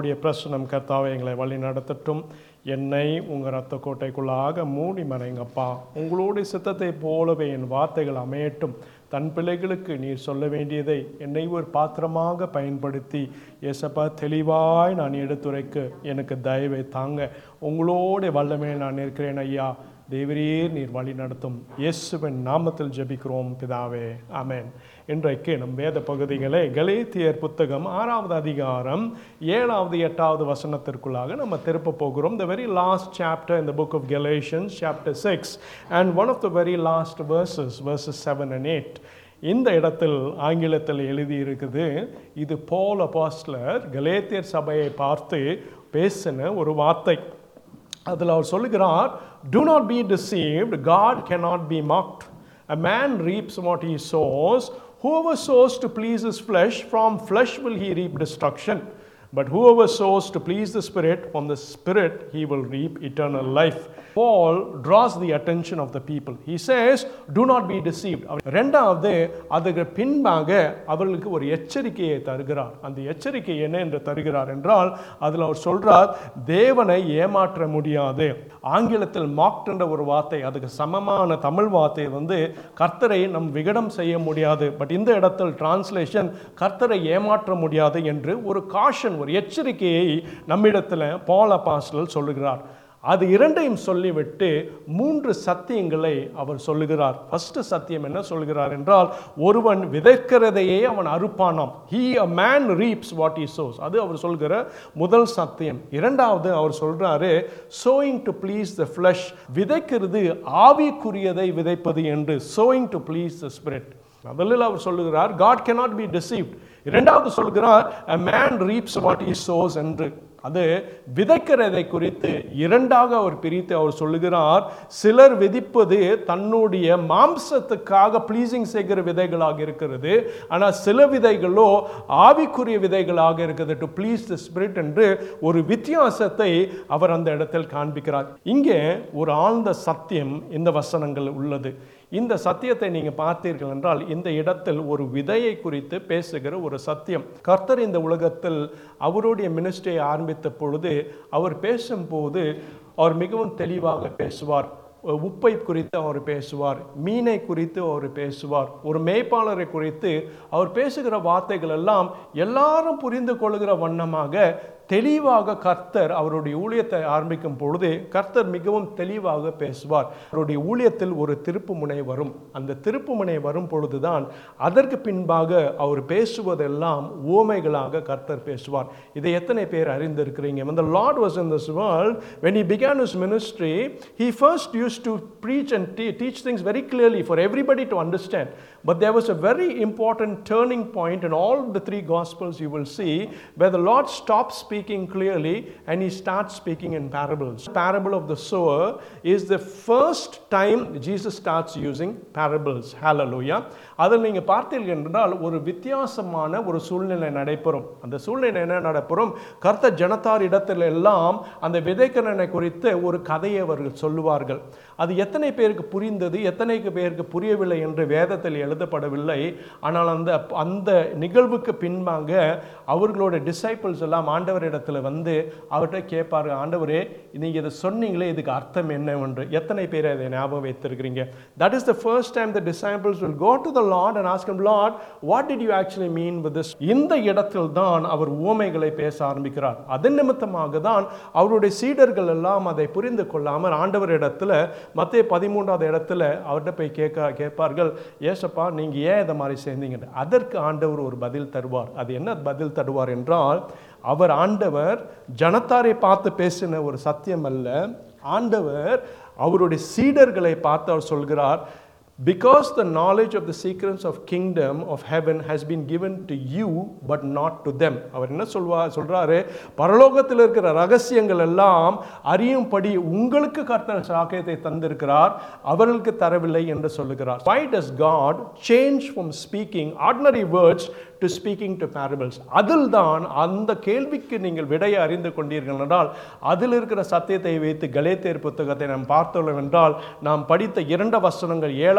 உங்களுடைய பிரசனம் கர்த்தாவை எங்களை வழி நடத்தட்டும் என்னை உங்கள் ரத்த கோட்டைக்குள்ளாக மூடி மறைங்கப்பா உங்களுடைய சித்தத்தை போலவே என் வார்த்தைகள் அமையட்டும் தன் பிள்ளைகளுக்கு நீர் சொல்ல வேண்டியதை என்னை ஒரு பாத்திரமாக பயன்படுத்தி ஏசப்பா தெளிவாய் நான் எடுத்துரைக்க எனக்கு தயவை தாங்க உங்களோட வல்லமே நான் இருக்கிறேன் ஐயா தேவரீர் நீர் வழி நடத்தும் இயேசுவின் நாமத்தில் ஜெபிக்கிறோம் பிதாவே ஆமென் இன்றைக்கு நம் வேத பகுதிகளை கலேத்தியர் புத்தகம் ஆறாவது அதிகாரம் ஏழாவது எட்டாவது வசனத்திற்குள்ளாக நம்ம திருப்ப போகிறோம் the very last chapter in the book of Galatians chapter 6 and one of the very last verses verses 7 and 8 இந்த இடத்தில் ஆங்கிலத்தில் எழுதியிருக்குது இது போல் அபாஸ்லர் கலேத்தியர் சபையை பார்த்து பேசின ஒரு வார்த்தை அதில் அவர் சொல்லுகிறார் do not be deceived god cannot be mocked a man reaps what he sows whoever sows to please his flesh from flesh will he reap destruction but whoever sows to please the spirit from the spirit he will reap eternal life paul draws the attention of the people he says do not be deceived அவர் ரெண்டாவது அதுக்கு பின்பாக அவர்களுக்கு ஒரு எச்சரிக்கையை தருகிறார் அந்த எச்சரிக்கை என்ன என்று தருகிறார் என்றால் அதில் அவர் சொல்றார் தேவனை ஏமாற்ற முடியாது ஆங்கிலத்தில் மாக்ட் என்ற ஒரு வார்த்தை அதுக்கு சமமான தமிழ் வார்த்தை வந்து கர்த்தரை நம் விகடம் செய்ய முடியாது பட் இந்த இடத்தில் டிரான்ஸ்லேஷன் கர்த்தரை ஏமாற்ற முடியாது என்று ஒரு காஷன் ஒரு எச்சரிக்கையை நம்மிடத்தில் பால் அப்பாஸ்டல் சொல்லுகிறார் அது இரண்டையும் சொல்லிவிட்டு மூன்று சத்தியங்களை அவர் சொல்லுகிறார் ஃபர்ஸ்ட் சத்தியம் என்ன சொல்கிறார் என்றால் ஒருவன் விதைக்கிறதையே அவன் அறுப்பானாம் he a man reaps what he sows அது அவர் சொல்கிற முதல் சத்தியம் இரண்டாவது அவர் சொல்றாரு sowing to please the flesh விதைக்கிறது ஆவிக்குரியதை விதைப்பது என்று sowing to please the spirit முதலில் அவர் சொல்லுகிறார் காட் cannot be deceived இரண்டாவது சொல்கிறார் a man reaps what he sows என்று அது விதைக்கிறதை குறித்து இரண்டாக அவர் பிரித்து அவர் சொல்லுகிறார் சிலர் விதிப்பது தன்னுடைய மாம்சத்துக்காக ப்ளீசிங் செய்கிற விதைகளாக இருக்கிறது ஆனால் சில விதைகளோ ஆவிக்குரிய விதைகளாக இருக்குது டு ப்ளீஸ் த ஸ்பிரிட் என்று ஒரு வித்தியாசத்தை அவர் அந்த இடத்தில் காண்பிக்கிறார் இங்கே ஒரு ஆழ்ந்த சத்தியம் இந்த வசனங்கள் உள்ளது இந்த சத்தியத்தை நீங்க பார்த்தீர்கள் என்றால் இந்த இடத்தில் ஒரு விதையை குறித்து பேசுகிற ஒரு சத்தியம் கர்த்தர் இந்த உலகத்தில் அவருடைய மினிஸ்ட்ரியை ஆரம்பித்த பொழுது அவர் பேசும்போது அவர் மிகவும் தெளிவாக பேசுவார் உப்பை குறித்து அவர் பேசுவார் மீனை குறித்து அவர் பேசுவார் ஒரு மேய்ப்பாளரை குறித்து அவர் பேசுகிற வார்த்தைகள் எல்லாம் எல்லாரும் புரிந்து கொள்கிற வண்ணமாக தெளிவாக கர்த்தர் அவருடைய ஊழியத்தை ஆரம்பிக்கும் பொழுது கர்த்தர் மிகவும் தெளிவாக பேசுவார் அவருடைய ஊழியத்தில் ஒரு திருப்பு முனை வரும் அந்த திருப்பு முனை வரும் பொழுதுதான் அதற்கு பின்பாக அவர் பேசுவதெல்லாம் ஓமைகளாக கர்த்தர் பேசுவார் இதை எத்தனை பேர் அறிந்திருக்கிறீங்க when the lord was in this world when he began his ministry he first used to preach and te- teach things very clearly for everybody to understand but there was a very important turning point in all the three gospels you will see where the lord stops speaking clearly and he starts speaking in parables parable of the sower is the first time jesus starts using parables hallelujah அதில் நீங்கள் பார்த்தீர்கள் என்றால் ஒரு வித்தியாசமான ஒரு சூழ்நிலை நடைபெறும் அந்த சூழ்நிலை என்ன நடைபெறும் கர்த்த ஜனத்தார் இடத்தில் எல்லாம் அந்த விதைக்கணனை குறித்து ஒரு கதையை அவர்கள் சொல்லுவார்கள் அது எத்தனை பேருக்கு புரிந்தது எத்தனை பேருக்கு புரியவில்லை என்று வேதத்தில் எழுதப்படவில்லை ஆனால் அந்த அந்த நிகழ்வுக்கு பின்பாக அவர்களோட டிசைபிள்ஸ் எல்லாம் ஆண்டவரிடத்தில் வந்து அவர்கிட்ட கேட்பாரு ஆண்டவரே நீங்கள் இதை சொன்னீங்களே இதுக்கு அர்த்தம் என்னவென்று எத்தனை பேர் அதை ஞாபகம் வைத்திருக்கிறீங்க that is the first time the disciples will go to the lord and ask lord what did you actually mean with this இந்த இடத்தில் தான் அவர் ஊமைகளை பேச ஆரம்பிக்கிறார் அதன் நிமித்தமாக தான் அவருடைய சீடர்கள் எல்லாம் அதை புரிந்து கொள்ளாமல் ஆண்டவரிடத்துல மத்திய பதிமூன்றாவது இடத்துல அவர்கிட்ட போய் கேட்க கேட்பார்கள் ஏசப்பா நீங்க ஏன் இதை மாதிரி சேர்ந்தீங்க அதற்கு ஆண்டவர் ஒரு பதில் தருவார் அது என்ன பதில் தருவார் என்றால் அவர் ஆண்டவர் ஜனத்தாரை பார்த்து பேசின ஒரு சத்தியம் அல்ல ஆண்டவர் அவருடைய சீடர்களை பார்த்து அவர் சொல்கிறார் because the knowledge of the secrets of kingdom of heaven has been given to you but not to them அவர் என்ன சொல்வா சொல்றாரு பரலோகத்தில் இருக்கிற ரகசியங்கள் எல்லாம் அறியும்படி உங்களுக்கு கர்த்தர் சாக்கியத்தை தந்திருக்கிறார் அவர்களுக்கு தரவில்லை என்று சொல்லுகிறார் why does god change from speaking ordinary words to speaking to parables அதில் தான் அந்த கேள்விக்கு நீங்கள் விடையை அறிந்து கொண்டீர்கள் என்றால் அதில் இருக்கிற சத்தியத்தை வைத்து கலேத்தேர் புத்தகத்தை நாம் பார்த்தோம் என்றால் நாம் படித்த இரண்டு வசனங்கள் ஏழாவது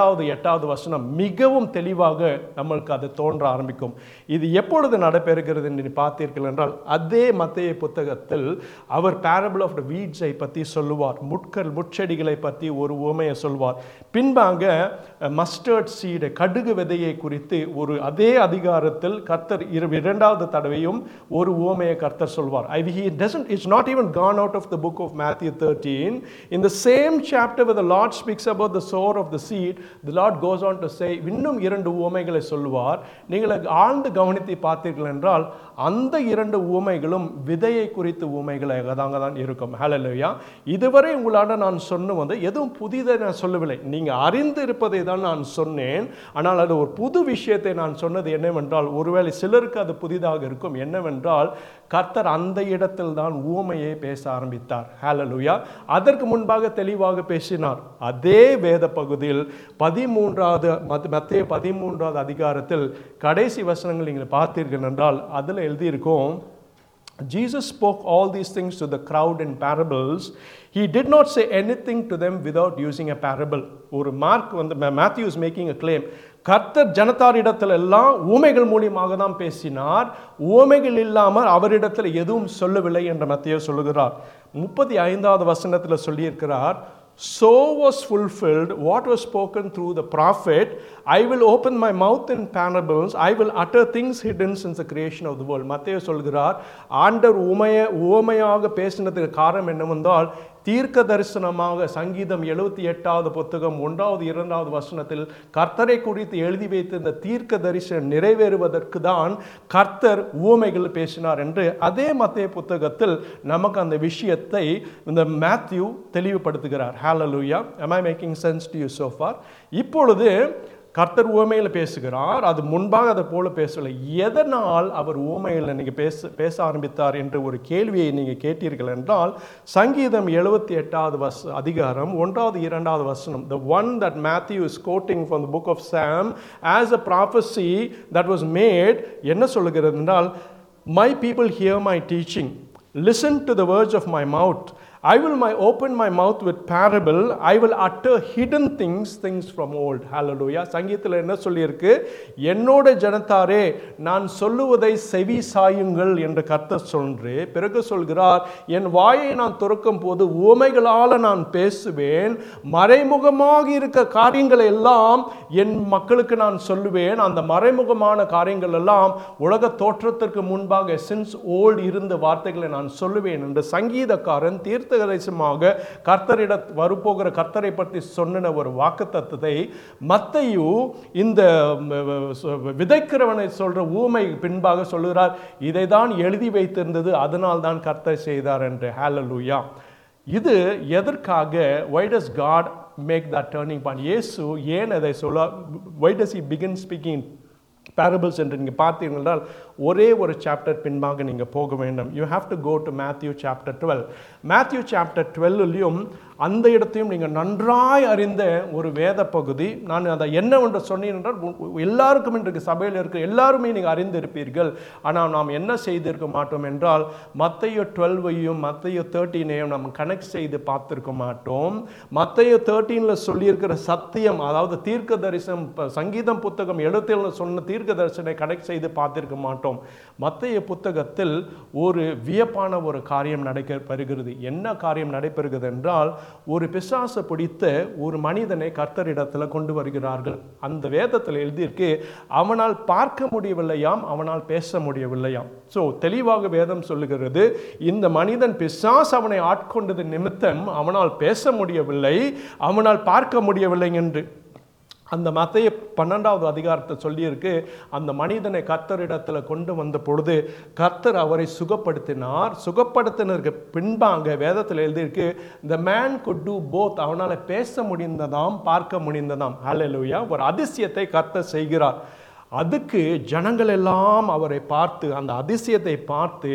ஏழாவது எட்டாவது வசனம் மிகவும் தெளிவாக நம்மளுக்கு அது தோன்ற ஆரம்பிக்கும் இது எப்பொழுது நடைபெறுகிறது என்று பார்த்தீர்கள் என்றால் அதே மத்திய புத்தகத்தில் அவர் பேரபிள் ஆஃப் த வீட்ஸை பற்றி சொல்லுவார் முட்கள் முட்செடிகளை பற்றி ஒரு உவமையை சொல்வார் பின்பாக மஸ்டர்ட் சீடு கடுகு விதையை குறித்து ஒரு அதே அதிகாரத்தில் கர்த்தர் இரு இரண்டாவது தடவையும் ஒரு உவமையை கர்த்தர் சொல்வார் ஐ he doesn't it's not even gone out of the book of Matthew 13 in the same chapter where the Lord speaks about the sower of the seed the Lord goes on to say இன்னும் இரண்டு உவமைகளை சொல்லுவார் நீங்கள் ஆழ்ந்து கவனித்து பார்த்தீர்கள் என்றால் அந்த இரண்டு உவமைகளும் விதையை குறித்து உவமைகளை தாங்க தான் இருக்கும் ஹalleluya இதுவரை உங்களால் நான் சொன்ன வந்து எதுவும் புதிதை நான் சொல்லவில்லை நீங்கள் அறிந்து இருப்பதை தான் நான் சொன்னேன் ஆனால் அது ஒரு புது விஷயத்தை நான் சொன்னது என்னவென்றால் ஒருவேளை சிலருக்கு அது புதிதாக இருக்கும் என்னவென்றால் கர்த்தர் அந்த இடத்தில் தான் ஊமையை பேச ஆரம்பித்தார் ஹalleluya அதற்கு முன்பாக தெளிவாக பேசினார் அதே வேத பகுதியில் பதிமூன்றாவது மத்திய பதிமூன்றாவது அதிகாரத்தில் கடைசி வசனங்கள் நீங்கள் பார்த்தீர்கள் என்றால் அதில் எழுதியிருக்கும் Jesus spoke all these things to the crowd in parables. He did not say anything to them without using a parable. ஒரு மார்க் வந்து Matthew is making a claim கர்த்தர் ஜனத்தாரிடத்தில் எல்லாம் ஊமைகள் மூலியமாக தான் பேசினார் ஊமைகள் இல்லாமல் அவரிடத்தில் எதுவும் சொல்லவில்லை என்று மத்திய சொல்லுகிறார் முப்பத்தி ஐந்தாவது வசனத்தில் சொல்லியிருக்கிறார் So was fulfilled what was spoken through the prophet. I will open my mouth in parables. I will utter things hidden since the creation of the world. மத்தேயு சொல்கிறார் ஆண்டர் உமைய உவமையாக பேசினதுக்கு காரணம் என்னவென்றால் தீர்க்க தரிசனமாக சங்கீதம் எழுபத்தி எட்டாவது புத்தகம் ஒன்றாவது இரண்டாவது வசனத்தில் கர்த்தரை குறித்து எழுதி வைத்திருந்த தீர்க்க தரிசனம் நிறைவேறுவதற்கு தான் கர்த்தர் ஊமைகள் பேசினார் என்று அதே மத்திய புத்தகத்தில் நமக்கு அந்த விஷயத்தை இந்த மேத்யூ தெளிவுபடுத்துகிறார் ஹalleluya am i making sense to you so far இப்பொழுது கர்த்தர் உவமையில் பேசுகிறார் அது முன்பாக அதை போல பேசவில்லை எதனால் அவர் உவமையில் நீங்கள் பேச பேச ஆரம்பித்தார் என்ற ஒரு கேள்வியை நீங்கள் கேட்டீர்கள் என்றால் சங்கீதம் எழுபத்தி எட்டாவது வஸ் அதிகாரம் ஒன்றாவது இரண்டாவது வசனம் the one that Matthew is quoting from the book of psalm as a prophecy that was made என்ன சொல்லுகிறது என்றால் my people hear my teaching listen to the words of my mouth I will my open my mouth with parable. I will utter hidden things, things from old. Hallelujah. சங்கீதத்தில் என்ன சொல்லியிருக்கு என்னோட ஜனத்தாரே நான் சொல்லுவதை செவி சாயுங்கள் என்று கர்த்தர் சொல்ன்று பிறகு சொல்கிறார் என் வாயை நான் துறக்கும் போது உவமைகளால் நான் பேசுவேன் மறைமுகமாக இருக்க காரியங்களை எல்லாம் என் மக்களுக்கு நான் சொல்லுவேன் அந்த மறைமுகமான காரியங்கள் எல்லாம் உலக தோற்றத்திற்கு முன்பாக சின்ஸ் ஓல்டு இருந்த வார்த்தைகளை நான் சொல்லுவேன் என்று சங்கீதக்காரன் தீர்த்த தீர்க்கதரிசனமாக கர்த்தரிட வரப்போகிற கர்த்தரை பற்றி சொன்ன ஒரு வாக்குத்தத்தத்தை மத்தையு இந்த விதைக்கிறவனை சொல்ற ஊமை பின்பாக சொல்லுகிறார் இதை தான் எழுதி வைத்திருந்தது அதனால் தான் கர்த்தர் செய்தார் என்று ஹேலலூயா இது எதற்காக why does God make the turning point இயேசு ஏன் அதை சொல்ல why does he begin speaking parables என்று நீங்கள் பார்த்தீர்கள் என்றால் ஒரே ஒரு சாப்டர் பின்பாக நீங்கள் போக வேண்டும் you have to go to Matthew chapter twelve Matthew chapter டுவெல்லையும் அந்த இடத்தையும் நீங்கள் நன்றாய் அறிந்த ஒரு வேத பகுதி நான் அதை என்னவென்று சொன்னேன் என்றால் எல்லாருக்கும் இன்றைக்கு சபையில் இருக்க எல்லாருமே நீங்கள் அறிந்திருப்பீர்கள் ஆனால் நாம் என்ன செய்திருக்க மாட்டோம் என்றால் மத்தையோ டுவெல்வையும் மத்தையோ தேர்ட்டீனையும் நம்ம கனெக்ட் செய்து பார்த்துருக்க மாட்டோம் மத்தையோ தேர்ட்டீனில் சொல்லியிருக்கிற சத்தியம் அதாவது தீர்க்க தரிசனம் சங்கீதம் புத்தகம் எழுத்தில் சொன்ன தீர்க்க தரிசனை கனெக்ட் செய்து பார்த்திருக்க மாட்டோம் மத்தைய புத்தகத்தில் ஒரு வியப்பான ஒரு காரியம் நடைபெறுகிறது என்ன காரியம் நடைபெறுகிறது என்றால் ஒரு பிசாசை பிடித்த ஒரு மனிதனை கர்த்தரிடத்தில் கொண்டு வருகிறார்கள் அந்த வேதத்தில் எழுதியிருக்கு அவனால் பார்க்க முடியவில்லையாம் அவனால் பேச முடியவில்லையாம் ஸோ தெளிவாக வேதம் சொல்லுகிறது இந்த மனிதன் பிசாஸ் அவனை ஆட்கொண்டது நிமித்தம் அவனால் பேச முடியவில்லை அவனால் பார்க்க முடியவில்லை என்று அந்த மத்தைய பன்னெண்டாவது அதிகாரத்தை சொல்லியிருக்கு அந்த மனிதனை கர்த்தரிடத்தில் கொண்டு வந்த பொழுது கர்த்தர் அவரை சுகப்படுத்தினார் சுகப்படுத்தினருக்கு பின்பாங்க வேதத்தில் எழுதியிருக்கு the man could do both அவனால் பேச முடிந்ததாம் பார்க்க முடிந்ததாம் ஹalleluya ஒரு அதிசயத்தை கர்த்தர் செய்கிறார் அதுக்கு ஜனங்கள் எல்லாம் அவரை பார்த்து அந்த அதிசயத்தை பார்த்து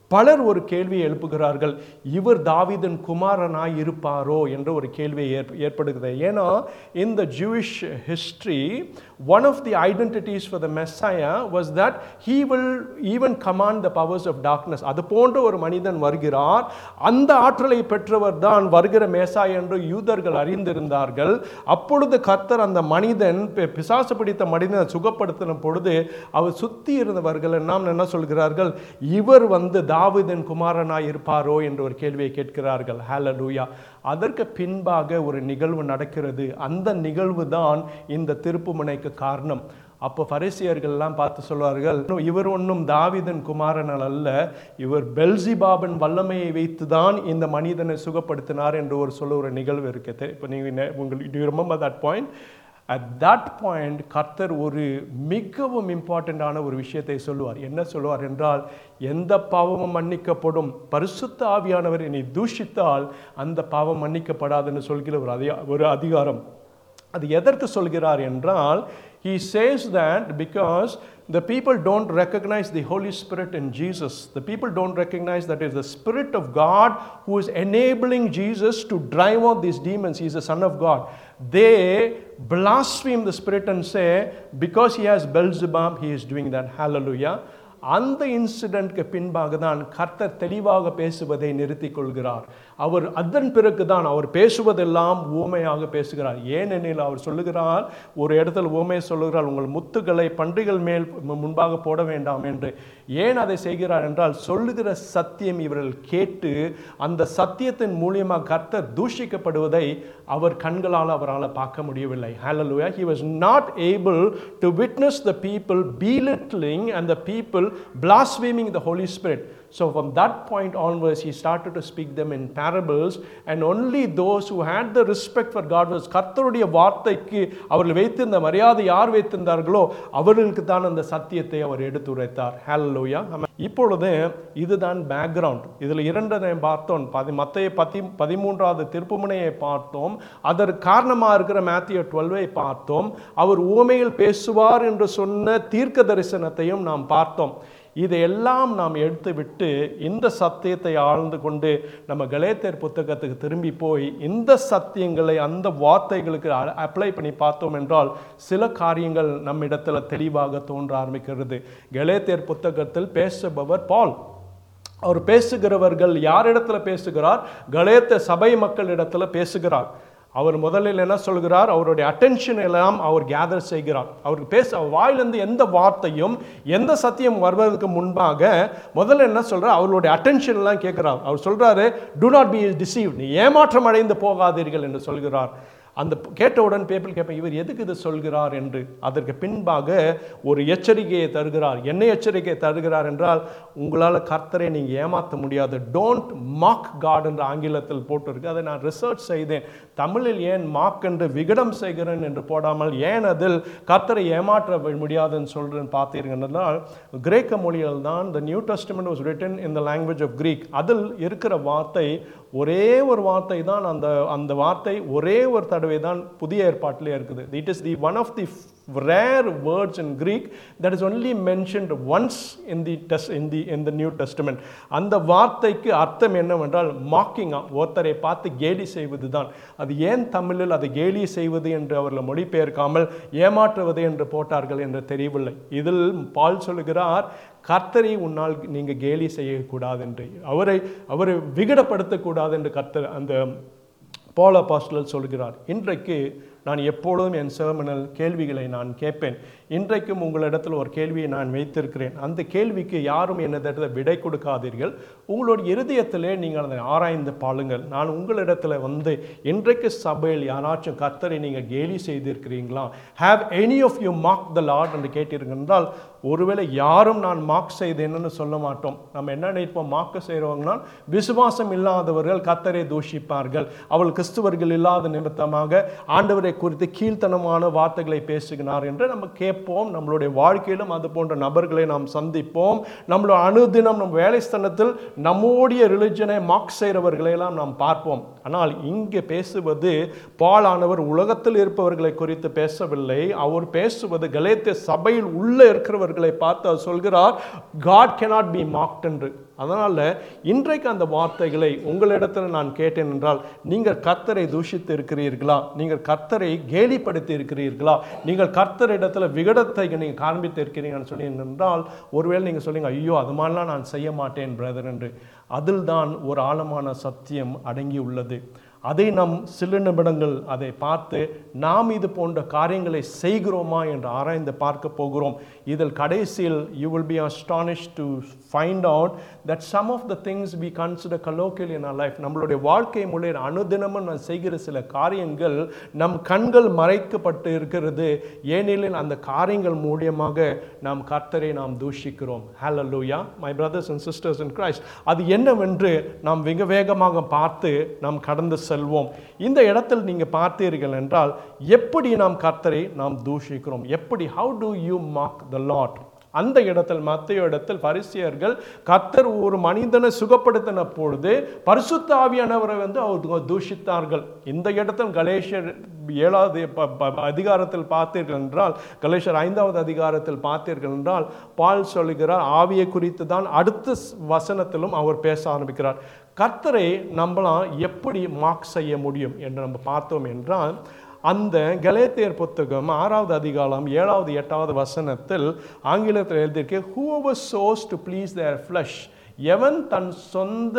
பலர் ஒரு கேள்வியை எழுப்புகிறார்கள் இவர் தாவீதின் குமாரனாய் இருப்பாரோ என்ற ஒரு கேள்வியை ஏற்ப ஏற்படுகிறது ஏன்னா இந்த Jewish history one of the identities for the Messiah was that he will even command the powers of darkness அது போன்ற ஒரு மனிதன் வருகிறார் அந்த ஆற்றலை பெற்றவர் தான் வருகிற மேசா என்று யூதர்கள் அறிந்திருந்தார்கள் அப்பொழுது கர்த்தர் அந்த மனிதன் பி- பிசாசு பிடித்த மனிதனை சுகப்படுத்தின பொழுது அவர் சுத்தி இருந்தவர்கள் எல்லாம் என்ன சொல்கிறார்கள் இவர் வந்து தாவீதின் குமாரனாய் இருப்பாரோ என்று ஒரு கேள்வியை கேட்கிறார்கள் ஹalleluya அதற்கு பின்பாக ஒரு நிகழ்வு நடக்கிறது அந்த நிகழ்வு தான் இந்த திருப்புமுனைக்கு காரணம் அப்போ பரிசியர்கள்லாம் பார்த்து சொல்வார்கள் "இன்னும் இவர் ஒன்றும் தாவீதின் குமாரன் அல்ல இவர் பெல்சிபாபின் வல்லமையை வைத்து தான் இந்த மனிதனை சுகப்படுத்தினார் என்று ஒரு சொல்ல ஒரு நிகழ்வு இருக்கு இப்போ நீங்கள் உங்களுக்கு remember that point at that point கர்த்தர் ஒரு மிகவும் இம்பார்ட்டண்ட்டான ஒரு விஷயத்தை சொல்லுவார் என்ன சொல்லுவார் என்றால் எந்த பாவமும் மன்னிக்கப்படும் பரிசுத்த ஆவியானவர் என்னை தூஷித்தால் அந்த பாவம் மன்னிக்கப்படாதுன்னு சொல்கிற ஒரு அதிகா ஒரு அதிகாரம் அது எதற்கு சொல்கிறார் என்றால் he says that because the people don't recognize the holy spirit in jesus the people don't recognize that it's the spirit of god who is enabling jesus to drive out these demons he's the son of god they blaspheme the spirit and say because he has beelzebub he is doing that hallelujah அந்த இன்சிடென்ட்க்கு பின்பாக தான் கர்த்தர் தெளிவாக பேசுவதை நிறுத்திக் கொள்கிறார் அவர் அதன் பிறகு தான் அவர் பேசுவதெல்லாம் ஊமையாக பேசுகிறார் ஏனெனில் அவர் சொல்லுகிறார் ஒரு இடத்துல ஊமையை சொல்லுகிறார் உங்கள் முத்துக்களை பன்றிகள் மேல் மு- முன்பாக போட வேண்டாம் என்று ஏன் அதை செய்கிறார் என்றால் சொல்லுகிற சத்தியம் இவர்கள் கேட்டு அந்த சத்தியத்தின் மூலியமாக கர்த்தர் தூஷிக்கப்படுவதை அவர் கண்களால் அவரால் பார்க்க முடியவில்லை hallelujah he was not able to witness the people belittling and the people blaspheming the holy spirit so from that point onwards he started to speak them in parables and only those who had the respect for god was கர்த்தருடைய வார்த்தைக்கு அவர்கள் வைத்திருந்த மரியாதை யார் வைத்திருந்தார்களோ அவர்களுக்கு தான் அந்த சத்தியத்தை அவர் எடுத்துரைத்தார் ஹalleluya இப்பொழுது இதுதான் பேக்ரவுண்ட் இதில் இரண்டனை பார்த்தோம் பதி மத்தைய பதி பதிமூன்றாவது திருப்புமுனையை பார்த்தோம் அதற்கு காரணமாக இருக்கிற மேத்திய டுவெல்வை பார்த்தோம் அவர் ஊமையில் பேசுவார் என்று சொன்ன தீர்க்க தரிசனத்தையும் நாம் பார்த்தோம் இதையெல்லாம் நாம் எடுத்து விட்டு இந்த சத்தியத்தை ஆழ்ந்து கொண்டு நம்ம கலேத்தர் புத்தகத்துக்கு திரும்பி போய் இந்த சத்தியங்களை அந்த வார்த்தைகளுக்கு அப்ளை பண்ணி பார்த்தோம் என்றால் சில காரியங்கள் நம்மிடத்தில் தெளிவாக தோன்ற ஆரம்பிக்கிறது கலேத்தேர் புத்தகத்தில் பேசுபவர் பால் அவர் பேசுகிறவர்கள் யாரிடத்துல பேசுகிறார் கலேத்த சபை மக்களிடத்துல பேசுகிறார் அவர் முதலில் என்ன சொல்கிறார் அவருடைய அட்டென்ஷன் எல்லாம் அவர் கேதர் செய்கிறார் அவருக்கு பேச அவர் வாயிலிருந்து எந்த வார்த்தையும் எந்த சத்தியம் வருவதற்கு முன்பாக முதல்ல என்ன சொல்றார் அவருடைய அட்டென்ஷன் எல்லாம் கேட்கிறார் அவர் சொல்றாரு டு நாட் பி டிசீவ் நீ ஏமாற்றம் அடைந்து போகாதீர்கள் என்று சொல்கிறார் அந்த கேட்டவுடன் பேப்பிள் கேட்பேன் இவர் எதுக்கு இது சொல்கிறார் என்று அதற்கு பின்பாக ஒரு எச்சரிக்கையை தருகிறார் என்ன எச்சரிக்கையை தருகிறார் என்றால் உங்களால் கர்த்தரை நீங்கள் ஏமாற்ற முடியாது டோன்ட் மாக் காட் என்று ஆங்கிலத்தில் போட்டிருக்கு அதை நான் ரிசர்ச் செய்தேன் தமிழில் ஏன் மாக் என்று விகடம் செய்கிறேன் என்று போடாமல் ஏன் அதில் கர்த்தரை ஏமாற்ற முடியாதுன்னு சொல்கிறேன்னு பார்த்தீர்கள் கிரேக்க மொழியில் தான் the New Testament was written in the language of Greek அதில் இருக்கிற வார்த்தை ஒரே ஒரு வார்த்தை தான் அந்த அந்த வார்த்தை ஒரே ஒரு தடவை தான் புதிய ஏற்பாட்டிலே இருக்குது it is the one of the rare words in Greek that is only mentioned once in the test in the in the New Testament அந்த வார்த்தைக்கு அர்த்தம் என்னவென்றால் மாக்கிங் ஒருத்தரை பார்த்து கேலி செய்வது தான் அது ஏன் தமிழில் அதை கேலி செய்வது என்று அவர்கள் மொழிபெயர்க்காமல் ஏமாற்றுவது என்று போட்டார்கள் என்று தெரியவில்லை இதில் பால் சொல்லுகிறார் கர்த்தரை உன்னால் நீங்கள் கேலி செய்யக்கூடாது என்று அவரை அவரை விகடப்படுத்தக்கூடாது என்று கர்த்தர் அந்த பால் அப்பாஸ்டல் சொல்கிறார் இன்றைக்கு நான் எப்பொழுதும் என் சேமனல் கேள்விகளை நான் கேட்பேன் இன்றைக்கும் உங்களிடத்தில் ஒரு கேள்வியை நான் வைத்திருக்கிறேன் அந்த கேள்விக்கு யாரும் என்னிடத்தில் விடை கொடுக்காதீர்கள் உங்களுடைய இருதயத்திலே நீங்கள் அதை ஆராய்ந்து பாருங்கள் நான் உங்களிடத்தில் வந்து இன்றைக்கு சபையில் யாராச்சும் கர்த்தரை நீங்கள் கேலி செய்திருக்கிறீங்களா have any of you mock the lord என்று கேட்டீர்கள் என்றால் ஒருவேளை யாரும் நான் மார்க் செய்தேன்னு சொல்ல மாட்டோம் நம்ம என்ன நினைப்போம் மார்க் செய்கிறவங்கன்னா விசுவாசம் இல்லாதவர்கள் கத்தரை தூஷிப்பார்கள் அவள் கிறிஸ்துவர்கள் இல்லாத நிமித்தமாக ஆண்டவரை குறித்து கீழ்த்தனமான வார்த்தைகளை பேசுகிறார் என்று நம்ம கேட்போம் நம்மளுடைய வாழ்க்கையிலும் அது போன்ற நபர்களை நாம் சந்திப்போம் நம்மளோட அனுதினம் நம் வேலை ஸ்தலத்தில் நம்முடைய ரிலிஜனை மார்க் செய்கிறவர்களை எல்லாம் நாம் பார்ப்போம் ஆனால் இங்கே பேசுவது பாலானவர் உலகத்தில் இருப்பவர்களை குறித்து பேசவில்லை அவர் பேசுவது கலேத்திய சபையில் உள்ள இருக்கிறவர்களை பார்த்து அவர் சொல்கிறார் காட் cannot be mocked என்று அதனால் இன்றைக்கு அந்த வார்த்தைகளை உங்களிடத்தில் நான் கேட்டேன் என்றால் நீங்கள் கர்த்தரை தூஷித்து இருக்கிறீர்களா நீங்கள் கர்த்தரை கேலிப்படுத்தி இருக்கிறீர்களா நீங்கள் கர்த்தரிடத்தில் விகடத்தை நீங்கள் காண்பித்து இருக்கிறீங்கன்னு சொல்லி என்றால் ஒருவேளை நீங்கள் சொல்லுங்க ஐயோ அது மாதிரிலாம் நான் செய்ய மாட்டேன் பிரதர் என்று அதில் தான் ஒரு ஆழமான சத்தியம் அடங்கி உள்ளது அதை நாம் சில நிமிடங்கள் அதை பார்த்து நாம் இது போன்ற காரியங்களை செய்கிறோமா என்று ஆராய்ந்து பார்க்க போகிறோம் இதில் கடைசியில் you will be astonished to find out that some of the things we consider colloquial in our life நம்மளுடைய வாழ்க்கை முறையில் அனுதினமும் நான் செய்கிற சில காரியங்கள் நம் கண்கள் மறைக்கப்பட்டு இருக்கிறது ஏனெனில் அந்த காரியங்கள் மூலியமாக நாம் கர்த்தரை நாம் தூஷிக்கிறோம் ஹalleluya my brothers and sisters in Christ அது என்னவென்று நாம் மிக வேகமாக பார்த்து நாம் கடந்து செல்வோம் இந்த இடத்தில் நீங்க பார்த்தீர்கள் என்றால் எப்படி நாம் கர்த்தரை நாம் தூஷிக்கிறோம் எப்படி how do you mock the lord அந்த இடத்தில் மத்திய இடத்தில் பரிசியர்கள் கர்த்தர் ஒரு மனிதனை சுகப்படுத்தின பொழுது பரிசுத்த ஆவியானவரை வந்து அவர் தூஷித்தார்கள் இந்த இடத்தில் கலேஷர் ஏழாவது ப- ப- அதிகாரத்தில் பார்த்தீர்கள் என்றால் கலேஷர் ஐந்தாவது அதிகாரத்தில் பார்த்தீர்கள் என்றால் பால் சொல்லுகிறார் ஆவியை குறித்து தான் அடுத்த ஸ்- வசனத்திலும் அவர் பேச ஆரம்பிக்கிறார் கர்த்தரை நம்மளாம் எப்படி மார்க் செய்ய முடியும் என்று நம்ம பார்த்தோம் என்றால் அந்த கலேத்தியர் புத்தகம் ஆறாவது அதிகாரம் ஏழாவது எட்டாவது வசனத்தில் ஆங்கிலத்தில் எழுதியிருக்கு whoever sows to please their flesh எவன் தன் சொந்த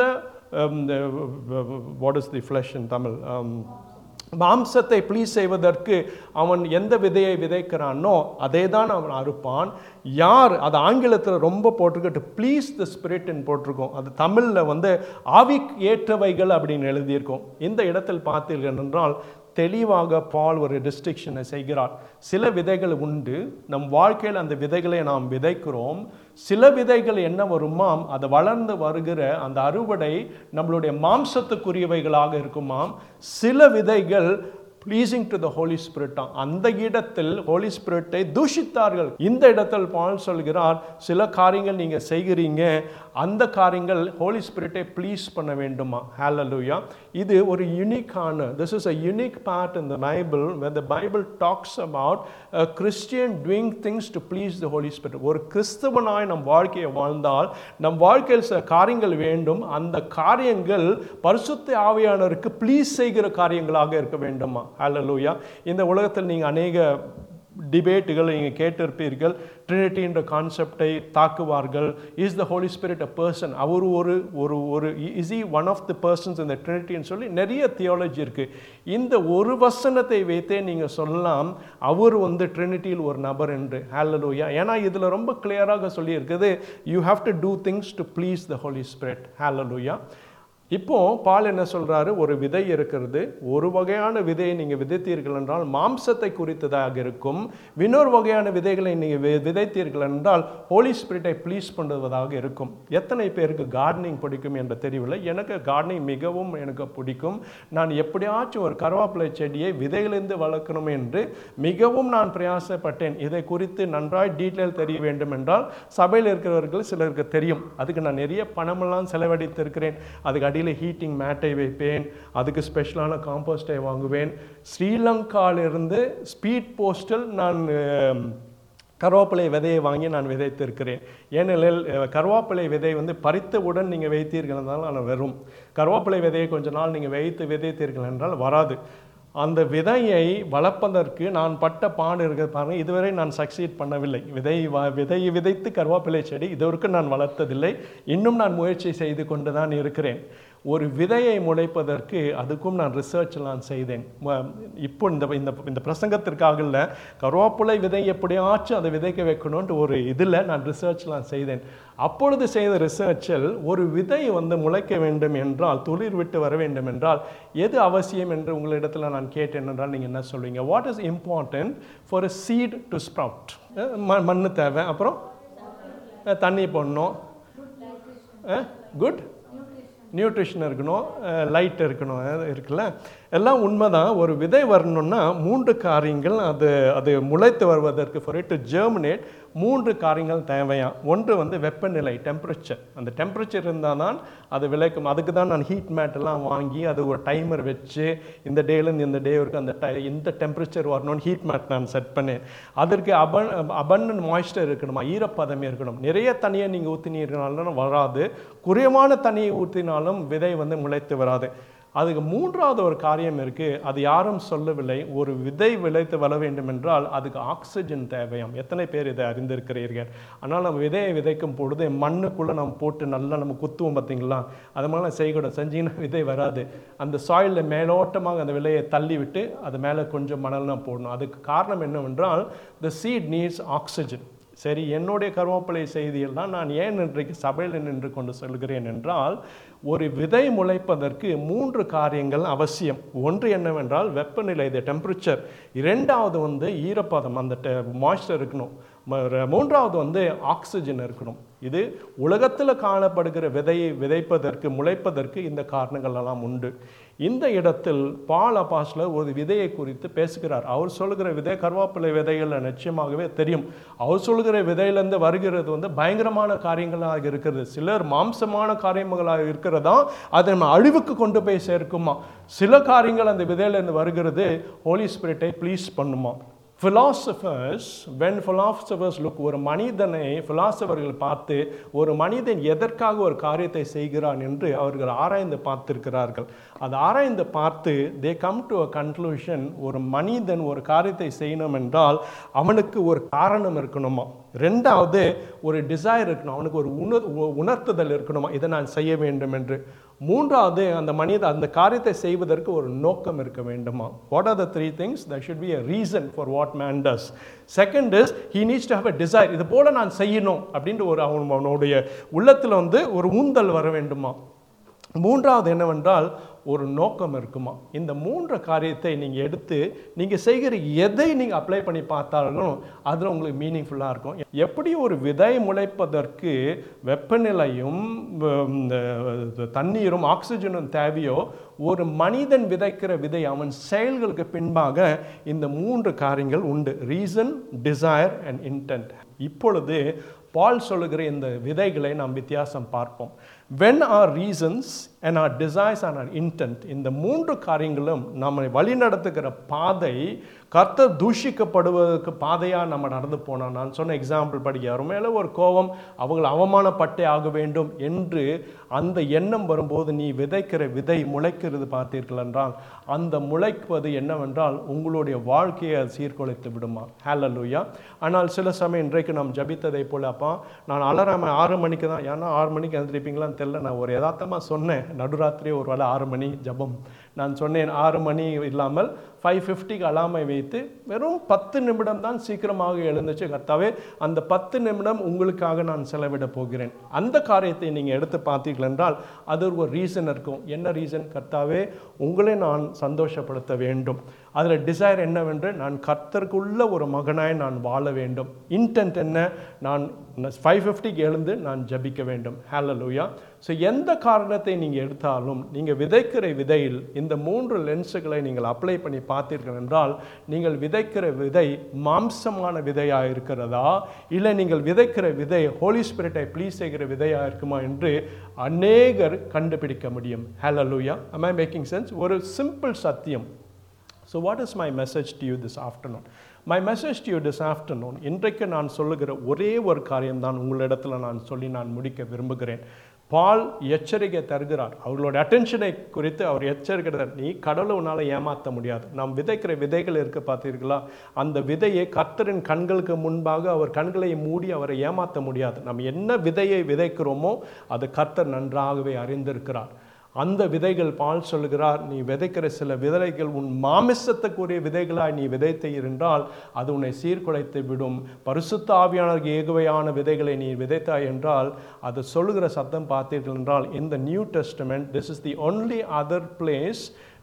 what is the flesh in Tamil Um, மாம்சத்தை ப்ளீஸ் செய்வதற்கு அவன் எந்த விதையை விதைக்கிறானோ அதே தான் அவன் அறுப்பான் யார் அது ஆங்கிலத்தில் ரொம்ப போட்டிருக்கு ப்ளீஸ் த ஸ்பிரிட்னு போட்டிருக்கோம் அது தமிழில் வந்து ஆவிக் ஏற்றவைகள் அப்படின்னு எழுதியிருக்கோம் இந்த இடத்தில் பார்த்தீர்கள் என்றால் தெளிவாக பால் ஒரு டிஸ்டிங்ஷனை செய்கிறார் சில விதைகள் உண்டு நம் வாழ்க்கையில் அந்த விதைகளை நாம் விதைக்கிறோம் சில விதைகள் என்ன வருமாம் அது வளர்ந்து வருகிற அந்த அறுவடை நம்மளுடைய மாம்சத்துக்குரியவைகளாக இருக்குமாம் சில விதைகள் pleasing to the holy spirit அந்த இடத்தில் ஹோலி ஸ்பிரிட்டை தூஷித்தார்கள் இந்த இடத்தில் பால் சொல்கிறார் சில காரியங்கள் நீங்க செய்கிறீங்க அந்த காரியங்கள் ஹோலி ஸ்பிரிட்டை ப்ளீஸ் பண்ண வேண்டுமா ஹalleluya இது ஒரு யூனிக்கான this is a unique part in the bible where the bible talks about a christian doing things to please the holy spirit ஒரு கிறிஸ்தவனாய் நம் வாழ்க்கையை வாழ்ந்தால் நம் வாழ்க்கையில் சில காரியங்கள் வேண்டும் அந்த காரியங்கள் பரிசுத்த ஆவியானவருக்கு ப்ளீஸ் செய்கிற காரியங்களாக இருக்க வேண்டுமா ஹalleluya இந்த உலகத்தில் நீங்க அநேக டிபேட்டுகள் நீங்கள் கேட்டிருப்பீர்கள் ட்ரினிட்டி என்ற கான்செப்டை தாக்குவார்கள் is the holy spirit a person அவர் ஒரு ஒரு ஒரு is he one of the persons இந்த ட்ரினிட்டின்னு சொல்லி நிறைய தியாலஜி இருக்குது இந்த ஒரு வசனத்தை வைத்தே நீங்கள் சொல்லலாம் அவர் வந்து ட்ரினிட்டியில் ஒரு நபர் என்று ஹalleluya ஏன்னா இதில் ரொம்ப கிளியராக சொல்லியிருக்குது you have to do things to please the holy spirit ஹalleluya இப்போ பால் என்ன சொல்றாரு ஒரு விதை இருக்கிறது ஒரு வகையான விதையை நீங்க விதைத்தீர்கள் என்றால் மாம்சத்தை குறித்ததாக இருக்கும் இன்னொரு வகையான விதைகளை நீங்க வி- விதைத்தீர்கள் என்றால் ஹோலி ஸ்பிரிட்டை ப்ளீஸ் பண்ணுவதாக இருக்கும் எத்தனை பேருக்கு கார்டனிங் பிடிக்கும் என்று தெரியவில்லை எனக்கு கார்டனிங் மிகவும் எனக்கு பிடிக்கும் நான் எப்படியாச்சும் ஒரு கருவேப்பிலை செடியை விதையிலிருந்து வளர்க்கணும் என்று மிகவும் நான் பிரயாசப்பட்டேன் இதை குறித்து நன்றாய் டீட்டெயில் தெரிய வேண்டும் என்றால் சபையில் இருக்கிறவர்கள் சிலருக்கு தெரியும் அதுக்கு நான் நிறைய பணமெல்லாம் செலவழித்திருக்கிறேன் அதுக்கு அடியில் ஹீட்டிங் மேட்டை வைப்பேன் அதுக்கு ஸ்பெஷலான காம்போஸ்டை வாங்குவேன் ஸ்ரீலங்காவிலிருந்து ஸ்பீட் போஸ்டில் நான் அஹ், கருவேப்பிலை விதையை வாங்கி நான் விதைத்திருக்கிறேன் ஏனெனில் அஹ், கருவேப்பிலை விதை வந்து பறித்தவுடன் நீங்கள் வைத்தீர்கள் என்றால் அது வரும் கருவேப்பிலை விதையை கொஞ்ச நாள் நீங்கள் வைத்து விதைத்தீர்கள் என்றால் வராது அந்த விதையை வளர்ப்பதற்கு நான் பட்ட பாடு இருக்கிறது பாருங்க இதுவரை நான் சக்சீட் பண்ணவில்லை விதை வ- விதையை விதைத்து கருவேப்பிலை செடி இதுவரைக்கும் நான் வளர்த்ததில்லை இன்னும் நான் முயற்சி செய்து கொண்டு தான் இருக்கிறேன் ஒரு விதையை முளைப்பதற்கு அதுக்கும் நான் ரிசர்ச் எல்லாம் செய்தேன் ம- இப்போ இந்த இந்த இந்த பிரசங்கத்திற்காக இல்லை கருவேப்பிலை விதை எப்படியாச்சும் அதை விதைக்க வைக்கணும்ட்டு ஒரு இதில் நான் ரிசர்ச்லாம் செய்தேன் அப்பொழுது செய்த ரிசர்ச்சில் ஒரு விதை வந்து முளைக்க வேண்டும் என்றால் துளிர் விட்டு வர வேண்டும் என்றால் எது அவசியம் என்று உங்களிடத்தில் நான் கேட்டேன் என்றால் நீங்கள் என்ன சொல்வீங்க what is important for a seed to sprout மண் தேவை அப்புறம் அஹ், தண்ணி போடணும் குட் நியூட்ரிஷன் இருக்கணும் லைட் இருக்கணும் அஹ் இருக்குல்ல எல்லாம் உண்மைதான் ஒரு விதை வரணும்னா மூன்று காரியங்கள் அது அது முளைத்து வருவதற்கு ஃபார் இட் டு ஜெர்மினேட் மூன்று காரியங்கள் தேவையா ஒன்று வந்து வெப்பநிலை டெம்பரேச்சர் அந்த டெம்பரேச்சர் இருந்தால் தான் அது விளைக்கும் அதுக்கு தான் நான் ஹீட் மேட் எல்லாம் வாங்கி அது ஒரு டைமர் வச்சு இந்த டேலேருந்து இந்த டே வரைக்கும் அந்த டை இந்த டெம்பரேச்சர் வரணும்னு ஹீட் மேட் நான் செட் பண்ணேன் அதற்கு அபன் அபண்டன்ட் மாய்ஸ்டர் இருக்கணுமா ஈரப்பதம் இருக்கணும் நிறைய தண்ணியை நீங்கள் ஊற்றினீர்களாலும் வராது குறைவான தண்ணியை ஊற்றினாலும் விதை வந்து முளைத்து வராது அதுக்கு மூன்றாவது ஒரு காரியம் இருக்கு அது யாரும் சொல்லவில்லை ஒரு விதை விளைத்து வர வேண்டும் என்றால் அதுக்கு ஆக்சிஜன் தேவையாம் எத்தனை பேர் இதை அறிந்திருக்கிறீர்கள் ஆனால் நம்ம விதையை விதைக்கும் பொழுது மண்ணுக்குள்ளே நம்ம போட்டு நல்லா நம்ம குத்துவோம் பார்த்தீங்களா அது மாதிரிலாம் செய்யக்கூடாது செஞ்சீங்கன்னா விதை வராது அந்த சாயிலில் மேலோட்டமாக அந்த விலையை தள்ளி விட்டு அது மேலே கொஞ்சம் மணல்லாம் போடணும் அதுக்கு காரணம் என்னவென்றால் த சீட் நீட்ஸ் ஆக்சிஜன் சரி என்னுடைய கருவேப்பிலை செய்தியில் தான் நான் ஏன் இன்றைக்கு சபையில் நின்று கொண்டு சொல்கிறேன் என்றால் ஒரு விதை முளைப்பதற்கு மூன்று காரியங்கள் அவசியம் ஒன்று என்னவென்றால் வெப்பநிலை இது டெம்பரேச்சர் இரண்டாவது வந்து ஈரப்பதம் அந்த மாய்ஸ்டர் இருக்கணும் ம- மூன்றாவது வந்து ஆக்சிஜன் இருக்கணும் இது உலகத்தில் காணப்படுகிற விதையை விதைப்பதற்கு முளைப்பதற்கு இந்த காரணங்கள் எல்லாம் உண்டு இந்த இடத்தில் பால் அபாஸ்ல ஒரு விதையை குறித்து பேசுகிறார் அவர் சொல்லுகிற விதை கருவேப்பிலை விதைகள் நிச்சயமாகவே தெரியும் அவர் சொல்லுகிற விதையிலேருந்து வருகிறது வந்து பயங்கரமான காரியங்களாக இருக்கிறது சிலர் மாம்சமான காரியங்களாக இருக்கிறதா அதை நம்ம அழிவுக்கு கொண்டு போய் சேர்க்குமா சில காரியங்கள் அந்த விதையிலேருந்து வருகிறது ஹோலி ஸ்பிரிட்டை ப்ளீஸ் பண்ணுமா philosophers when philosophers look ஒரு மனிதனை philosophers பார்த்து ஒரு மனிதன் எதற்காக ஒரு காரியத்தை செய்கிறான் என்று அவர்கள் ஆராய்ந்து பார்த்திருக்கிறார்கள் அது ஆராய்ந்து பார்த்து they come to a conclusion ஒரு மனிதன் ஒரு காரியத்தை செய்யணும் என்றால் அவனுக்கு ஒரு காரணம் இருக்கணுமா ரெண்டாவது ஒரு டிசைர் இருக்கணும் அவனுக்கு ஒரு உணர் உ- உணர்த்துதல் இருக்கணுமா இதை நான் செய்ய வேண்டும் என்று மூன்றாவது அந்த மனித அந்த காரியத்தை செய்வதற்கு ஒரு நோக்கம் இருக்க வேண்டுமா what are the three things there should be a reason for what man does second is he needs to have a desire இது போல நான் செய்யணும் அப்படின்ற ஒரு அவன் அவனுடைய உள்ளத்தில் வந்து ஒரு ஊந்தல் வர வேண்டுமா மூன்றாவது என்னவென்றால் ஒரு நோக்கம் இருக்குமா இந்த மூன்று காரியத்தை நீங்கள் எடுத்து நீங்கள் செய்கிற எதை நீங்கள் அப்ளை பண்ணி பார்த்தாலும் அதில் உங்களுக்கு மீனிங்ஃபுல்லாக இருக்கும் எப்படி ஒரு விதை முளைப்பதற்கு வெப்பநிலையும் உம், இந்த தண்ணீரும் ஆக்சிஜனும் தேவையோ ஒரு மனிதன் விதைக்கிற விதை அவன் செயல்களுக்கு பின்பாக இந்த மூன்று காரியங்கள் உண்டு ரீசன் டிசைர் அண்ட் இன்டென்ட் இப்பொழுது பால் சொல்லுகிற இந்த விதைகளை நாம் வித்தியாசம் பார்ப்போம் when our reasons and our desires and our intent இந்த மூன்று காரியங்களும் நம்மை வழிநடத்துகிற பாதை கர்த்தர் தூஷிக்கப்படுவதற்கு பாதையாக நம்ம நடந்து போனோம் நான் சொன்ன எக்ஸாம்பிள் படிக்க யாரும் மேலே ஒரு கோபம் அவங்களை அவமானப்பட்டே ஆக வேண்டும் என்று அந்த எண்ணம் வரும்போது நீ விதைக்கிற விதை முளைக்கிறது பார்த்தீர்கள் என்றால் அந்த முளைப்பது என்னவென்றால் உங்களுடைய வாழ்க்கையை அது சீர்குலைத்து விடுமா ஹalleluya ஆனால் சில சமயம் இன்றைக்கு நாம் ஜபித்ததை போல அப்பா நான் அலறாம ஆறு மணிக்கு தான் ஏன்னா ஆறு மணிக்கு எழுந்திருப்பீங்களான்னு தெரியல நான் ஒரு யதார்த்தமாக சொன்னேன் நடுராத்திரி ஒரு வேளை ஆறு மணி ஜபம் நான் சொன்னேன் ஆறு மணி இல்லாமல் ஃபைவ் ஃபிஃப்டிக்கு அலாமை வைத்து வெறும் பத்து நிமிடம் தான் சீக்கிரமாக எழுந்துச்சு கர்த்தாவே அந்த பத்து நிமிடம் உங்களுக்காக நான் செலவிட போகிறேன் அந்த காரியத்தை நீங்கள் எடுத்து பார்த்தீர்கள் என்றால் அது ஒரு ரீசன் இருக்கும் என்ன ரீசன் கர்த்தாவே உங்களை நான் சந்தோஷப்படுத்த வேண்டும் அதில் டிசைர் என்னவென்று நான் கர்த்தருக்குள்ள ஒரு மகனாய் நான் வாழ வேண்டும் இன்டென்ட் என்ன நான் ஃபைவ் ஃபிஃப்டிக்கு எழுந்து நான் ஜபிக்க வேண்டும் ஹalleluya ஸோ எந்த காரணத்தை நீங்கள் எடுத்தாலும் நீங்கள் விதைக்கிற விதையில் இந்த மூன்று லென்ஸுகளை நீங்கள் அப்ளை பண்ணி பார்த்தீர்கள் என்றால் நீங்கள் விதைக்கிற விதை மாம்சமான விதையாக இருக்கிறதா இல்லை நீங்கள் விதைக்கிற விதை ஹோலி ஸ்பிரிட்டை ப்ளீஸ் செய்கிற விதையாக இருக்குமா என்று அநேகர் கண்டுபிடிக்க முடியும் ஹalleluya am I மேக்கிங் சென்ஸ் ஒரு சிம்பிள் சத்தியம் so what is my message to you this afternoon my message to you this afternoon இன்றைக்கு நான் சொல்லுகிற ஒரே ஒரு காரியம்தான் உங்களிடத்தில் நான் சொல்லி நான் முடிக்க விரும்புகிறேன் பால் எச்சரிக்கை தருகிறார் அவர்களோட அட்டென்ஷனை குறித்து அவர் எச்சரிக்கை தருகிறார். நீ கடவுளை உன்னால் ஏமாற்ற முடியாது நாம் விதைக்கிற விதைகள் இருக்க பார்த்தீர்களா அந்த விதையை கர்த்தரின் கண்களுக்கு முன்பாக அவர் கண்களை மூடி அவரை ஏமாற்ற முடியாது நம்ம என்ன விதையை விதைக்கிறோமோ அது கர்த்தர் நன்றாகவே அறிந்திருக்கிறார் அந்த விதைகள் பால் சொல்கிறார் நீ விதைக்கிற சில விதைகள் உன் மாமிசத்துக்குரிய விதைகளாய் நீ விதைத்து இருந்தால் அது உன்னை சீர்குலைத்து விடும் பரிசுத்த ஆவியானவருக்கு ஏகுவையான விதைகளை நீ விதைத்தாய் என்றால் அது சொல்லுகிற சத்தம் பார்த்தீர்கள் என்றால் இந்த New Testament this is the only other place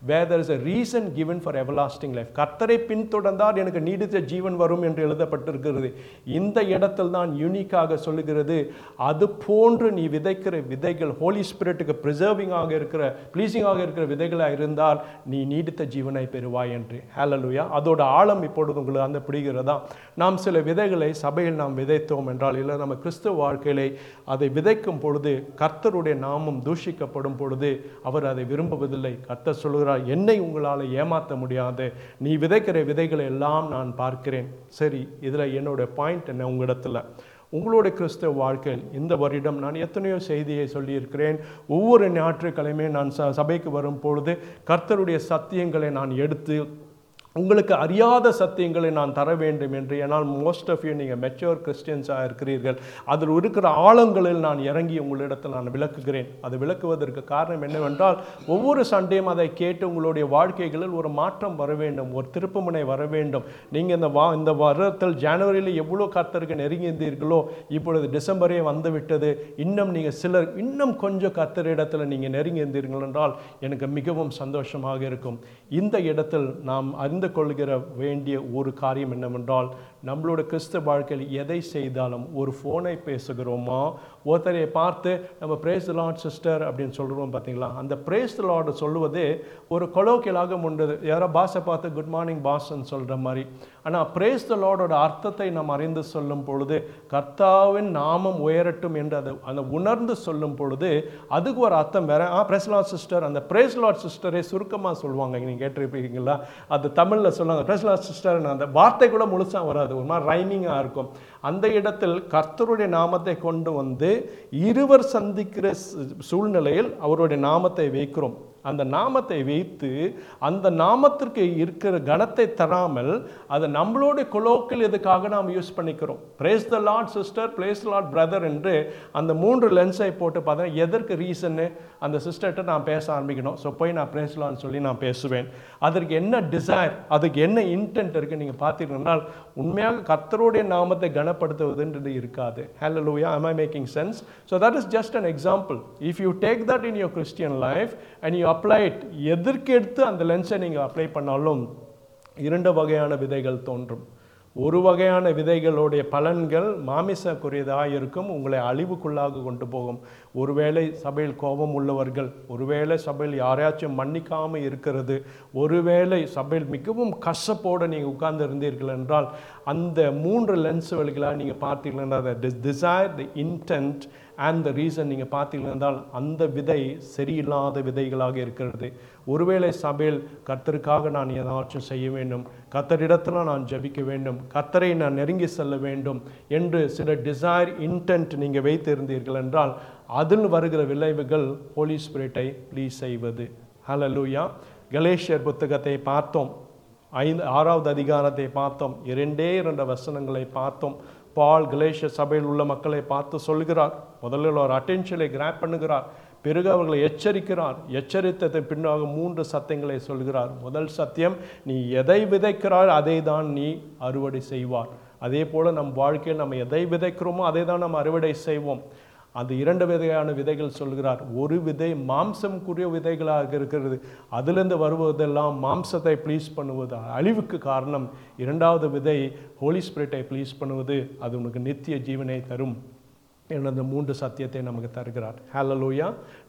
where there is a reason given for everlasting life கர்த்தரை பின்தொடர்ந்தால் எனக்கு நீடித்த ஜீவன் வரும் என்று எழுதப்பட்டிருக்கிறது இந்த இடத்தில் தான் யூனிக்காக சொல்லுகிறது அது போன்று நீ விதைக்கிற விதைகள் ஹோலி ஸ்பிரிட்டுக்கு ப்ரிசர்விங்காக இருக்கிற ப்ளீசிங்காக இருக்கிற விதைகளாக இருந்தால் நீ நீடித்த ஜீவனை பெறுவாய் என்று ஹalleluya அதோட ஆழம் இப்பொழுது உங்களுக்கு அந்த பிடிக்கிறதா நாம் சில விதைகளை சபையில் நாம் விதைத்தோம் என்றால் இல்லை நம்ம கிறிஸ்துவ வாழ்க்கையிலே அதை விதைக்கும் பொழுது கர்த்தருடைய நாமம் தூஷிக்கப்படும் பொழுது அவர் அதை விரும்புவதில்லை கர்த்தர் சொல்கிறார் என்னை உங்களால் ஏமாற்ற முடியாது நீ விதைக்கிற விதைகளை எல்லாம் நான் பார்க்கிறேன் சரி இதில் என்னோட பாயிண்ட் என்ன உங்களிடத்துல உங்களுடைய கிறிஸ்தவ வாழ்க்கையில் இந்த வருடம் நான் எத்தனையோ செய்தியை சொல்லியிருக்கிறேன் ஒவ்வொரு ஞாயிற்றுக்கிழமை நான் ச சபைக்கு வரும் பொழுது கர்த்தருடைய சத்தியங்களை நான் எடுத்து உங்களுக்கு அறியாத சத்தியங்களை நான் தர வேண்டும் என்று ஏன்னால் மோஸ்ட் ஆஃப் யூ நீங்கள் மெச்சோர் கிறிஸ்டியன்ஸாக இருக்கிறீர்கள் அதில் இருக்கிற ஆழங்களில் நான் இறங்கி உங்களிடத்தில் நான் விளக்குகிறேன் அது விளக்குவதற்கு காரணம் என்னவென்றால் ஒவ்வொரு சண்டையும் அதை கேட்டு உங்களுடைய வாழ்க்கைகளில் ஒரு மாற்றம் வர வேண்டும் ஒரு திருப்புமுனை வர வேண்டும் நீங்கள் இந்த வா இந்த வருடத்தில் ஜனவரியில் எவ்வளோ கர்த்தருக்கு நெருங்கியிருந்தீர்களோ இப்பொழுது டிசம்பரே வந்து விட்டது இன்னும் நீங்கள் சிலர் இன்னும் கொஞ்சம் கர்த்தரிடத்தில் நீங்கள் நெருங்கியிருந்தீர்கள் என்றால் எனக்கு மிகவும் சந்தோஷமாக இருக்கும் இந்த இடத்தில் நாம் அறிந்து கொள்கிற வேண்டிய ஒரு காரியம் என்னவென்றால் நம்மளோட கிறிஸ்தவ வாழ்க்கையில் எதை செய்தாலும் ஒரு ஃபோனை பேசுகிறோமா ஒருத்தரை பார்த்து நம்ம பிரேஸ் லார்ட் சிஸ்டர் அப்படின்னு சொல்கிறோம் பார்த்தீங்களா அந்த பிரேஸ் லார்ட் சொல்லுவது ஒரு கொலோக்கியலாக உண்டது யாரோ பாஸை பார்த்து குட் மார்னிங் பாஸ்ன்னு சொல்கிற மாதிரி ஆனால் பிரேஸ் த லார்டோட அர்த்தத்தை நாம் அறிந்து சொல்லும் பொழுது கர்த்தாவின் நாமம் உயரட்டும் என்று அதை அந்த உணர்ந்து சொல்லும் பொழுது அதுக்கு ஒரு அர்த்தம் வேற ஆ பிரேஸ் லார்ட் சிஸ்டர் அந்த பிரேஸ் லார்ட் சிஸ்டரை சுருக்கமாக சொல்லுவாங்க நீங்கள் கேட்டிருப்பீங்களா அது தமிழில் சொல்லுவாங்க பிரேஸ் லார்ட் சிஸ்டர் அந்த வார்த்தை கூட முழுசாக வராது ஒரு மாதிரி ரைமிங்காக இருக்கும் அந்த இடத்தில் கர்த்தருடைய நாமத்தை கொண்டு வந்து இருவர் சந்திக்கிற சு- சூழ்நிலையில் அவருடைய நாமத்தை வைக்கிறோம் அந்த நாமத்தை வைத்து அந்த நாமத்திற்கு இருக்கிற கணத்தை தராமல் அதை நம்மளோட கொலோக்கில் இதுக்காக நாம் யூஸ் பண்ணிக்கிறோம் praise the lord sister praise lord brother என்று அந்த மூன்று லென்ஸை போட்டு பார்த்தா எதற்கு ரீசன்னு அந்த சிஸ்டர்கிட்ட நான் பேச ஆரம்பிக்கணும் ஸோ போய் நான் பேசலாம்னு சொல்லி நான் பேசுவேன் அதற்கு என்ன டிசைர் அதுக்கு என்ன இன்டென்ட் இருக்கு நீங்கள் பார்த்தீங்கன்னா உண்மையாக கர்த்தருடைய நாமத்தை கனப்படுத்துவதுன்றது இருக்காது ஹalleluya am i making sense so that is just an example if you take that in your christian life and you apply it எதற்கு எடுத்து அந்த லென்ஸை நீங்கள் அப்ளை பண்ணாலும் இரண்டு வகையான விதைகள் தோன்றும் ஒரு வகையான விதைகளுடைய பலன்கள் மாமிசக்குரியதாக இருக்கும் உங்களை அழிவுக்குள்ளாக கொண்டு போகும் ஒருவேளை சபையில் கோபம் உள்ளவர்கள் ஒருவேளை சபையில் யாரையாச்சும் மன்னிக்காம இருக்கிறது ஒருவேளை சபையில் மிகவும் கசப்போடு நீங்கள் உட்கார்ந்து இருந்தீர்கள் என்றால் அந்த மூன்று லென்ஸ் வழிகளாக நீங்கள் பார்த்தீங்கன்னா desire the intent and the reason நீங்கள் பார்த்தீங்கன்னா என்றால் அந்த விதை சரியில்லாத விதைகளாக இருக்கிறது ஒருவேளை சபையில் கர்த்தருக்காக நான் ஏதாச்சும் செய்ய வேண்டும் கர்த்தரிடத்தில் நான் ஜெபிக்க வேண்டும் கர்த்தரை நான் நெருங்கி செல்ல வேண்டும் என்று சில டிசைர் இன்டென்ட் நீங்கள் வைத்திருந்தீர்கள் என்றால் அதில் வருகிற விளைவுகள் ஹோலி ஸ்பிரிட்டை ப்ளீஸ் செய்வது ஹalleluya கலேஷியர் புத்தகத்தை பார்த்தோம் ஐந்து ஆறாவது அதிகாரத்தை பார்த்தோம் இரண்டே இரண்டு வசனங்களை பார்த்தோம் பால் கலேஷ சபையில் உள்ள மக்களை பார்த்து சொல்கிறார் முதலில் ஒரு அட்டென்ஷனை கிராப் பண்ணுகிறார் பிறகு அவர்களை எச்சரிக்கிறார் எச்சரித்ததை பின்னாக மூன்று சத்தியங்களை சொல்கிறார் முதல் சத்தியம் நீ எதை விதைக்கிறாய் அதை தான் நீ அறுவடை செய்வார் அதே போல நம் வாழ்க்கையில் நம்ம எதை விதைக்கிறோமோ அதை தான் நம்ம அறுவடை செய்வோம் அந்த இரண்டு விதையான விதைகள் சொல்கிறார் ஒரு விதை மாம்சம்க்குரிய விதைகளாக இருக்கிறது அதிலிருந்து வருவதெல்லாம் மாம்சத்தை ப்ளீஸ் பண்ணுவது அழிவுக்கு காரணம் இரண்டாவது விதை ஹோலி ஸ்பிரிட்டை ப்ளீஸ் பண்ணுவது அது உனக்கு நித்திய ஜீவனை தரும் என்ற அந்த மூன்று சத்தியத்தை நமக்கு தருகிறார் ஹalleluya